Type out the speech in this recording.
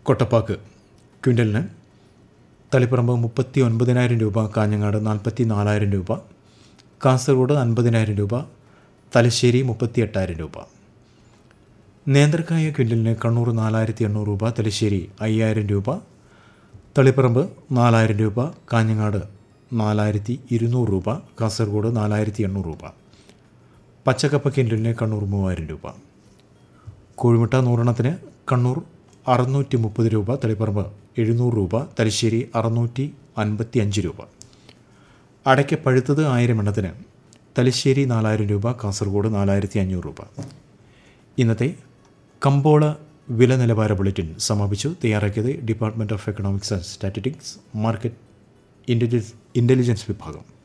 കൊട്ടപ്പാക്ക് ക്വിൻ്റലിന് തളിപ്പറമ്പ് മുപ്പത്തി ഒൻപതിനായിരം രൂപ കാഞ്ഞങ്ങാട് നാൽപ്പത്തി നാലായിരം രൂപ കാസർഗോഡ് അൻപതിനായിരം രൂപ തലശ്ശേരി മുപ്പത്തി എട്ടായിരം രൂപ നേന്ത്രക്കായ ക്വിൻ്റലിന് കണ്ണൂർ നാലായിരത്തി എണ്ണൂറ് രൂപ തലശ്ശേരി അയ്യായിരം രൂപ തളിപ്പറമ്പ് നാലായിരം രൂപ കാഞ്ഞങ്ങാട് നാലായിരത്തി ഇരുന്നൂറ് രൂപ കാസർഗോഡ് നാലായിരത്തി എണ്ണൂറ് രൂപ പച്ചക്കപ്പ കിൻഡലിന് കണ്ണൂർ മൂവായിരം രൂപ കോഴിമുട്ട നൂറെണ്ണത്തിന് കണ്ണൂർ അറുന്നൂറ്റി മുപ്പത് രൂപ തളിപ്പറമ്പ് എഴുന്നൂറ് രൂപ തലശ്ശേരി അറുന്നൂറ്റി അൻപത്തി അഞ്ച് രൂപ അടയ്ക്ക പഴുത്തത് ആയിരം എണ്ണത്തിന് തലശ്ശേരി നാലായിരം രൂപ കാസർഗോഡ് നാലായിരത്തി അഞ്ഞൂറ് രൂപ ഇന്നത്തെ കമ്പോള വില നിലവാര ബുള്ളറ്റിൻ സമാപിച്ചു തയ്യാറാക്കിയത് department of economics and statistics market intelligence intelligence വിഭാഗം